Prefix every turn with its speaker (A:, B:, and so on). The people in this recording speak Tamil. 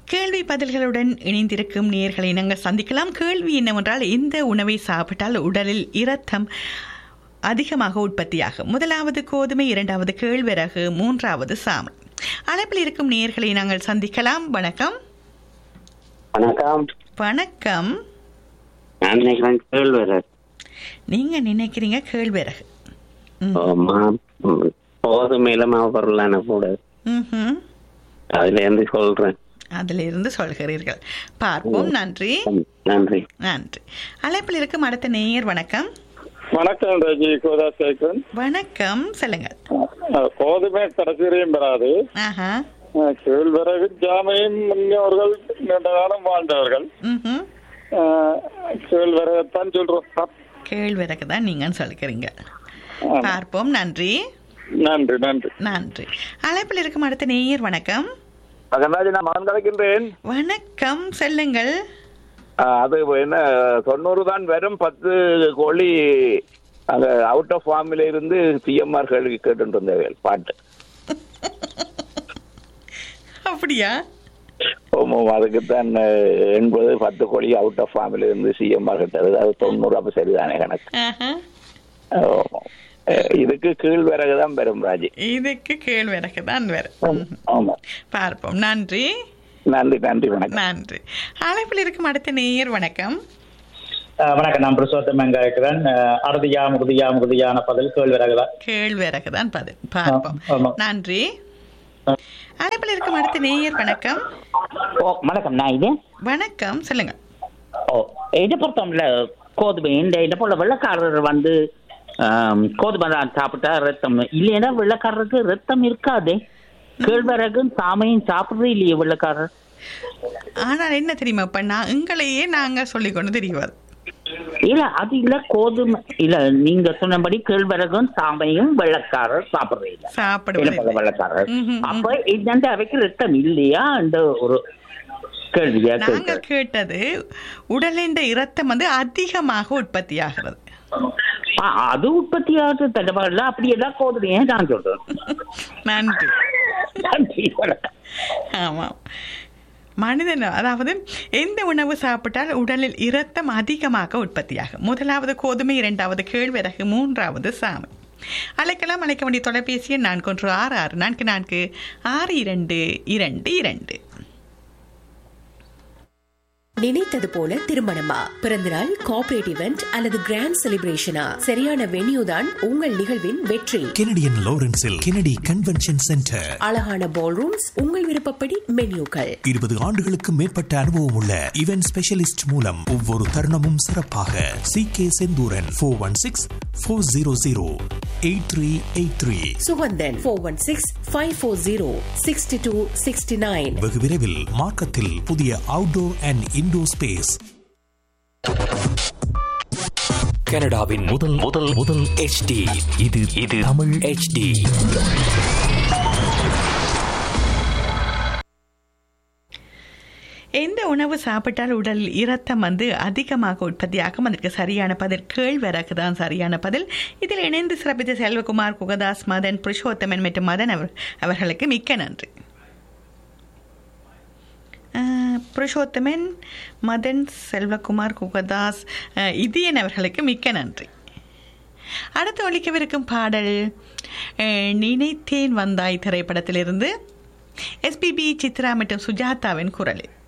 A: கேள்வி பதில்களுடன் இணைந்திருக்கும் நேர்களை நாங்கள் சந்திக்கலாம் கேள்வி என்னவென்றால் எந்த உணவை சாப்பிட்டால் உடலில் இரத்தம் அதிகமாக உற்பத்தியாகும் முதலாவது கோதுமை இரண்டாவது கேழ்வரகு மூன்றாவது சாமை அழைப்பில் இருக்கும் நேர்களை நாங்கள் சந்திக்கலாம் வணக்கம்
B: வணக்கம்
A: வணக்கம்
B: நான் நினைக்கிறேன் கேழ்வரகு
A: நீங்க நினைக்கிறீங்க கேழ்வரகு ம்.
B: ஆமா ம். கோதுமையில மாவு பொருளான கூட
A: ம்ஹும்.
B: அதுல இருந்து சொல்றேன்
A: அதிலிருந்து சொல்கிறீர்கள் பார்ப்போம் நன்றி
B: ம், நன்றி
A: நன்றி அழைப்பில் இருக்கும் அடுத்த நேயர் வணக்கம்
C: வணக்கம் ரஜி கோதாசேகரன்
A: வணக்கம் சொல்லுங்கள்
C: அஹ், கோதுமை கடைசியும் பெறாது
A: ஆஹா
C: அஹ், கேழ்வரகு ஜாமையும் முன்னோர்கள் நீண்ட காலம் வாழ்ந்தவர்கள்
A: ம்ஹும்.
C: அஹ், கேழ்வரகத்தான் சொல்றோம்
A: கேழ்வரகு தான் நீங்கள் சொல்கிறீங்க
C: ஆமா.
A: பார்ப்போம் நன்றி
C: நன்றி நன்றி
A: நன்றி அழைப்பில் இருக்கும் அடுத்த நேயர் வணக்கம்
D: மகன்ராஜ் நான் மகன் கலைக்கின்றேன்
A: வணக்கம் சொல்லுங்கள்
D: ஆஹ் அது என்ன தொண்ணூறு தான் வரும் பத்து கோழி அங்க அவுட் ஆஃப் ஃபார்மில இருந்து சிஎம்ஆர் கேள்வி கேட்டு இருந்தேன் பாட்டு
A: அப்படியா
D: ஆமாம் அதுக்கு தான் எண்பது பத்து கோழி அவுட் ஆஃப் ஃபார்மில இருந்து சிஎம்ஆர் கேட்டது அது தொண்ணூறு அப்ப சரிதானே கணக்கு
A: ஆஹா.
D: ஆமாம். அஹ் இதுக்கு கீழ் விறகு தான் பெரும் ராஜி
A: இதுக்கு கேழ்வரகு தான் வேற
D: ஆமா
A: பார்ப்போம் நன்றி
D: நன்றி நன்றி வணக்கம்
A: நன்றி அழைப்பில் இருக்கும் அடுத்த நேயர் வணக்கம்
E: அஹ் வணக்கம் நான் புருஷோத்தமன் இருக்கிறேன் அறுதியா முருதியா முருதியான பதில் கேழ்விறகுதான்
A: கேழ்வரகு தான் பதில் பார்ப்போம்
E: ஆமா.
A: நன்றி அழைப்பில் இருக்கும் அடுத்த நேயர் வணக்கம்
F: ஓ வணக்கம் நான் இது
A: வணக்கம் சொல்லுங்க
F: ஓ இதை பொறுத்தவரையில கோதுமை இந்த இதை போல வெள்ளக்காரர் வந்து ஆம், கோதுமை தான் சாப்பிட்டா ரத்தம் இல்லைன்னா வெள்ளக்காரருக்கு ரத்தம் இருக்காதே கேழ்வரகும் சாமையும் சாப்பிடுறதே இல்லையே வெள்ளக்காரர்
A: ஆனால் என்ன தெரியுமா இப்ப நான் உங்களையே நாங்க சொல்லிக் கொண்டு தெரியாது
F: இல்ல அது இல்ல கோதுமை இல்ல நீங்க சொன்னபடி கேழ்வரகும் சாமையும் வெள்ளக்காரர் சாப்பிடுறதே இல்ல
A: சாப்பிடுவது
F: என்ன போல வெள்ளக்காரர்
A: ம்ஹும்,
F: அப்ப இந்த அவைக்கு ரத்தம் இல்லையா அந்த ஒரு கேள்வியா
A: நாங்க
F: கேட்கிறேன்
A: கேட்டது உடலின் இரத்தம் வந்து அதிகமாக உற்பத்தி ஆகிறது
F: ஆ, அது உற்பத்தி ஆகுது தடவை அப்படி எல்லாம் கோதுமையே நான் சொல்றேன்
A: நன்றி
F: நன்றி வணக்கம்
A: ஆமாம் மனிதன் அதாவது எந்த உணவு சாப்பிட்டால் உடலில் இரத்தம் அதிகமாக உற்பத்தியாகும் முதலாவது கோதுமை இரண்டாவது கேழ்வரகு மூன்றாவது சாமை அழைக்கலாம் அழைக்க வேண்டிய தொலைபேசி எண் நான்கு ஒன்று ஆறு ஆறு நான்கு நான்கு ஆறு இரண்டு இரண்டு இரண்டு
G: நினைத்தது போல திருமணமா பிறந்தநாள் கார்ப்பரேட் இவெண்ட் அல்லது கிராண்ட் செலிப்ரேஷனா சரியான வென்யூ தான் உங்கள் நிகழ்வின் வெற்றி
H: கெனடியன் லாரன்ஸில் கெனடி கன்வென்ஷன் சென்டர்
G: அழகான பால் ரூம்ஸ் உங்கள் விருப்பப்படி மென்யூக்கள்
H: இருபது ஆண்டுகளுக்கு மேற்பட்ட அனுபவம் உள்ள இவென்ட் ஸ்பெஷலிஸ்ட் மூலம் ஒவ்வொரு தருணமும் சிறப்பாக C K Senthooran four one six four zero zero eight three eight three
G: Suganthan four one six five four zero sixty two sixty nine
H: வெகு விரைவில் மார்க்கத்தில் புதிய அவுட்டோர் அண்ட் இன்டோர் ஸ்பேஸ் கனடாவின் முதல் முதல் முதல் HD இது இது தமிழ் HD
A: எந்த உணவு சாப்பிட்டால் உடலில் இரத்தம் வந்து அதிகமாக உற்பத்தியாகும் அதற்கு சரியான பதில் கேழ்வரகு தான் சரியான பதில் இதில் இணைந்து சிறப்பித்த செல்வகுமார் குகதாஸ் மதன் புருஷோத்தமன் மற்றும் மதன் அவர் அவர்களுக்கு மிக்க நன்றி அஹ், புருஷோத்தமன் மதன் செல்வகுமார் குகதாஸ் அஹ், இதயன் அவர்களுக்கு மிக்க நன்றி அடுத்து ஒழிக்கவிருக்கும் பாடல் அஹ், நினைத்தேன் வந்தாய் திரைப்படத்திலிருந்து எஸ்பிபி சித்ரா மற்றும் சுஜாதாவின் குரலில்